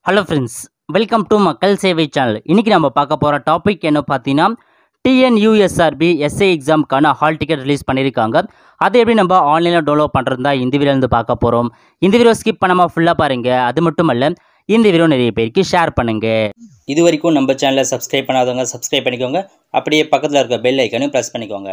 hello friends welcome to மக்கள் சேவை channel இன்றைக்கி நம்ம பார்க்க போகிற டாபிக் என்ன பார்த்தீங்கன்னா டிஎன்யூஎஸ்ஆர்பி எஸ்ஏ எக்ஸாமுக்கான ஹால் டிக்கெட் ரிலீஸ் பண்ணியிருக்காங்க அதை எப்படி நம்ம ஆன்லைனில் டவுன்லோட் பண்ணுறது தான் இந்த வீடியோலேருந்து பார்க்க போகிறோம் இந்த வீடியோ ஸ்கிப் பண்ணாமல் ஃபுல்லாக பாருங்கள் அது மட்டும் அல்ல இந்த வீடியோ நிறைய பேருக்கு ஷேர் பண்ணுங்கள் இது வரைக்கும் நம்ம சேனலை சப்ஸ்கிரைப் பண்ணாதவங்க சப்ஸ்கிரைப் பண்ணிக்கோங்க அப்படியே பக்கத்தில் இருக்க பெல் ஐக்கனையும் ப்ரெஸ் பண்ணிக்கோங்க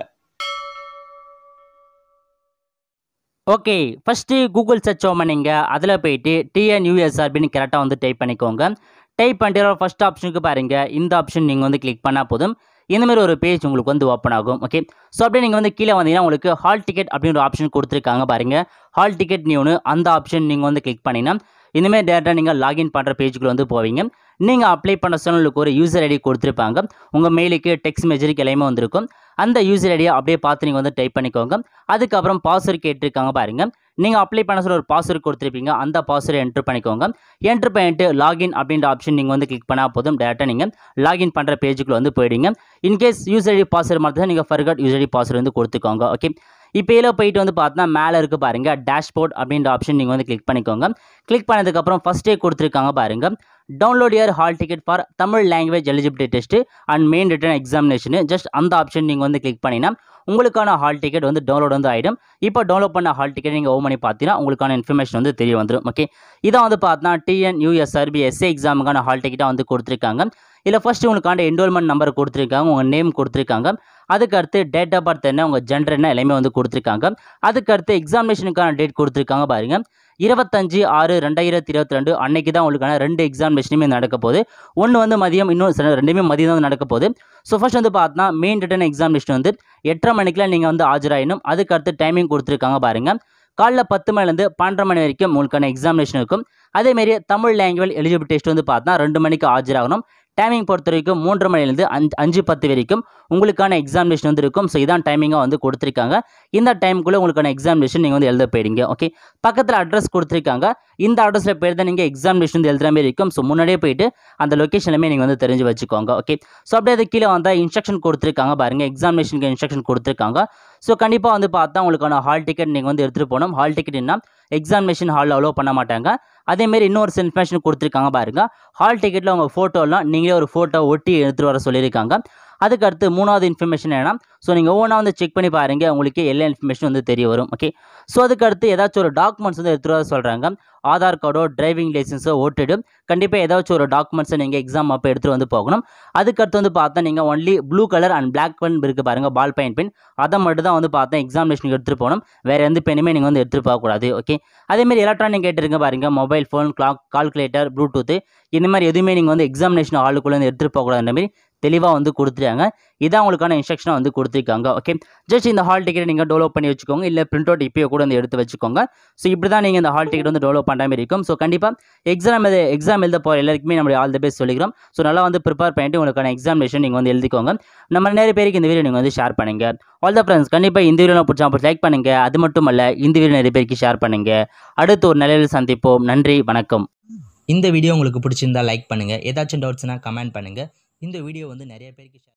ஓகே ஃபஸ்ட்டு கூகுள் சர்ச் பண்ணிங்க அதில் போயிட்டு டிஎன்யூஎஸ்ஆர்பின்னு கரெக்டாக வந்து டைப் பண்ணிக்கோங்க டைப் பண்ணிட்டு ஃபஸ்ட் ஆப்ஷனுக்கு பாருங்க இந்த ஆப்ஷன் நீங்கள் வந்து கிளிக் பண்ணால் போதும் இந்த மாதிரி ஒரு பேஜ் உங்களுக்கு வந்து ஓப்பன் ஆகும் ஓகே ஸோ அப்படியே நீங்கள் வந்து கீழே வந்தீங்கன்னா உங்களுக்கு ஹால் டிக்கெட் அப்படின்ற ஒரு ஆப்ஷன் கொடுத்துருக்காங்க பாருங்க ஹால் டிக்கெட் நியூனு அந்த ஆப்ஷன் நீங்கள் வந்து கிளிக் பண்ணினா இனிமேல் டேரெக்டாக நீங்கள் லாகின் பண்ணுற பேஜுக்குள்ள வந்து போவீங்க நீங்கள் அப்ளை பண்ண சொன்னலுக்கு ஒரு யூசர் ஐடி கொடுத்துருப்பாங்க உங்கள் மெயிலுக்கு டெக்ஸ்ட் மெசேஜுக்கு எல்லாமே வந்திருக்கும் அந்த யூசர் ஐடியை அப்படியே பார்த்து நீங்கள் வந்து டைப் பண்ணிக்கோங்க அதுக்கப்புறம் பாஸ்வேர்டு கேட்டிருக்காங்க பாருங்க நீங்கள் அப்ளை பண்ண சொல்ல ஒரு பாஸ்வேர்டு கொடுத்துருப்பீங்க அந்த பாஸ்வேர்டை என்ட்ரு பண்ணிக்கோங்க என்ட்ரு பண்ணிட்டு லாகின் அப்படின்ற ஆப்ஷன் நீங்கள் வந்து கிளிக் பண்ணால் போதும் டேரெக்டாக நீங்கள் லாகின் பண்ணுற பேஜுக்குள்ள வந்து போயிடுங்க இன்கேஸ் யூசர் ஐடி பாஸ்வேர்டு மட்டும் நீங்கள் ஃபர்கட் யூசர் ஐடி பாஸ்வேர்டு வந்து கொடுத்துக்கோங்க ஓகே இப்போ இதில் போயிட்டு வந்து பார்த்தா மேலே இருக்கு பாருங்க டேஷ்போர்ட் அப்படின்ற ஆப்ஷன் நீங்கள் வந்து கிளிக் பண்ணிக்கோங்க கிளிக் பண்ணதுக்கப்புறம் ஃபஸ்ட்டே கொடுத்துருக்காங்க பாருங்க download year hall ticket for Tamil language eligibility test and main written examination just அந்த ஆப்ஷன் நீங்கள் வந்து கிளிக் பண்ணினா உங்களுக்கான ஹால் டிக்கெட் வந்து டவுன்லோட் வந்து ஆகிடும் இப்போ டவுன்லோட் பண்ண ஹால் டிக்கெட் நீங்கள் ஓன் பண்ணி பார்த்தீங்கன்னா உங்களுக்கான இன்ஃபர்மேஷன் வந்து தெரிய வந்துடும் ஓகே இதான் வந்து பார்த்தா டிஎன் யூஎஸ்ஆர்பி எஸ்ஏ எக்ஸாமுக்கான ஹால் டிக்கெட்டாக வந்து கொடுத்துருக்காங்க இதில் ஃபஸ்ட்டு உங்களுக்கான என்ரோல்மெண்ட் நம்பர் கொடுத்துருக்காங்க உங்கள் நேம் கொடுத்துருக்காங்க அதுக்கு அடுத்து டேட் ஆஃப் பர்த் என்ன உங்கள் ஜெண்டர் என்ன எல்லாமே வந்து கொடுத்துருக்காங்க அதுக்கு அடுத்து எக்ஸாமினேஷனுக்கான டேட் கொடுத்துருக்காங்க பாருங்க இருபத்தஞ்சு ஆறு ரெண்டாயிரத்தி இருபத்தி ரெண்டு அன்னைக்கு தான் உங்களுக்கான ரெண்டு எக்ஸாமினேஷனுமே நடக்க போகுது ஒன்று வந்து மதியம் இன்னும் ரெண்டுமே மதியம் தான் நடக்க போகுது ஸோ ஃபர்ஸ்ட் வந்து பார்த்தா மெயின் ரிட்டன் எக்ஸாமினேஷன் வந்து எட்டரை மணிக்கெலாம் நீங்கள் வந்து ஆஜராயினும் அதுக்கு அடுத்து டைமிங் கொடுத்துருக்காங்க பாருங்க காலைல பத்து மணிலேருந்து பன்னெண்டரை மணி வரைக்கும் உங்களுக்கான எக்ஸாமினேஷன் இருக்கும் அதேமாரி தமிழ் லாங்குவேஜ் எலிஜிபிள் டெஸ்ட் வந்து பார்த்தா ரெண்டு மணிக்கு ஆஜராகணும் டைமிங் பொறுத்த வரைக்கும் மூன்று மணிலேருந்து அஞ்சு அஞ்சு பத்து வரைக்கும் உங்களுக்கான எக்ஸாமினேஷன் வந்து இருக்கும் ஸோ இதான் டைமிங்காக வந்து கொடுத்துருக்காங்க இந்த டைமுக்குள்ளே உங்களுக்கான எக்ஸாமினேஷன் நீங்கள் வந்து எழுத போயிடுங்க ஓகே பக்கத்தில் அட்ரஸ் கொடுத்துருக்காங்க இந்த அட்ரஸில் போய் தான் நீங்கள் எக்ஸாமினேஷன் வந்து எழுதுற மாதிரி இருக்கும் ஸோ முன்னாடியே போயிட்டு அந்த லொக்கேஷன்லையுமே நீங்கள் வந்து தெரிஞ்சு வச்சுக்கோங்க ஓகே ஸோ அப்படியே அது கீழே வந்தால் இன்ஸ்ட்ரக்ஷன் கொடுத்துருக்காங்க பாருங்கள் எக்ஸாமினேஷனுக்கு இன்ஸ்ட்ரக்ஷன் கொடுத்துருக்காங்க ஸோ கண்டிப்பாக வந்து பார்த்தா உங்களுக்கான ஹால் டிக்கெட் நீங்கள் வந்து எடுத்துகிட்டு போகணும் ஹால் டிக்கெட்னா எக்ஸாமினேஷன் ஹாலில் அலோவ் பண்ண மாட்டாங்க அதேமாரி இன்னொரு இன்ஃபர்மேஷன் கொடுத்துருக்காங்க பாருங்க ஹால் டிக்கெட்டில் உங்கள் ஃபோட்டோலாம் நீங்களே ஒரு ஃபோட்டோ ஒட்டி எடுத்துகிட்டு வர சொல்லியிருக்காங்க அதுக்கு அடுத்து மூணாவது இன்ஃபர்மேஷன் என்னன்னா ஸோ நீங்கள் ஒவ்வொன்றா வந்து செக் பண்ணி பாருங்கள் உங்களுக்கு எல்லா இன்ஃபர்மேஷன் வந்து தெரிய வரும் ஓகே ஸோ அதுக்கு அடுத்து ஏதாச்சும் ஒரு டாக்குமெண்ட்ஸ் வந்து எடுத்துகிட்டு வர சொல்கிறாங்க ஆதார் கார்டோ டிரைவிங் லைசன்ஸோ ஓட்டிடு கண்டிப்பாக ஏதாச்சும் ஒரு டாக்குமெண்ட்ஸை நீங்கள் எக்ஸாம் அப்போ எடுத்துகிட்டு வந்து போகணும் அதுக்கு அடுத்து வந்து பார்த்தா நீங்கள் only blue colour and black pen இருக்குது பாருங்கள் பால் பெயின் பென் அதை மட்டும் தான் வந்து பார்த்தா எக்ஸாமினேஷனுக்கு எடுத்துகிட்டு போகணும் வேறு எந்த பெண்ணுமே நீங்கள் வந்து எடுத்துகிட்டு போகக்கூடாது ஓகே அதேமாரி எலக்ட்ரானிக் கேட்டிருங்க பாருங்கள் mobile phone clock calculator Bluetooth இந்த மாதிரி எதுவுமே நீங்கள் வந்து எக்ஸாமினேஷன் ஹாலுக்குள்ளே வந்து எடுத்துகிட்டு போகக்கூடாதுன்ற மாதிரி தெளிவாக வந்து கொடுத்துருக்காங்க இதான் உங்களுக்கான இன்ஸ்ட்ரக்ஷனை வந்து கொடுத்துருக்காங்க ஓகே ஜஸ்ட் இந்த ஹால் டிக்கெட் நீங்கள் டெவலப் பண்ணி வச்சுக்கோங்க இல்லை பிரிண்ட் அவுட் இப்போயே கூட வந்து எடுத்து வச்சுக்கோங்க ஸோ இப்படி தான் நீங்கள் இந்த ஹால் டிக்கெட் வந்து டெவலப் பண்ணுற மாதிரி இருக்கும் ஸோ கண்டிப்பாக எக்ஸாம் எழுத எக்ஸாம் எழுத போகிற எல்லாருக்குமே நம்மளுடைய ஆல் த பெஸ்ட் சொல்லிக்கிறோம் ஸோ நல்லா வந்து ப்ரிப்பேர் பண்ணிட்டு உங்களுக்கான எக்ஸாமினேஷன் நீங்கள் வந்து எழுதிக்கோங்க நம்ம நிறைய பேருக்கு இந்த வீடியோ நீங்கள் வந்து ஷேர் பண்ணுங்க ஆல் த ஃப்ரெண்ட்ஸ் கண்டிப்பாக இந்த வீடியோ பிடிச்சா அப்படி லைக் பண்ணுங்க அது மட்டும் அல்ல இந்த வீடியோ நிறைய பேருக்கு ஷேர் பண்ணுங்க அடுத்து ஒரு நிலையில் சந்திப்போம் நன்றி வணக்கம் இந்த வீடியோ உங்களுக்கு பிடிச்சிருந்தா லைக் பண்ணுங்கள் ஏதாச்சும் டவுட்ஸ்னால் கமெண்ட் பண்ணுங்கள் இந்த வீடியோ வந்து நிறைய பேருக்கு share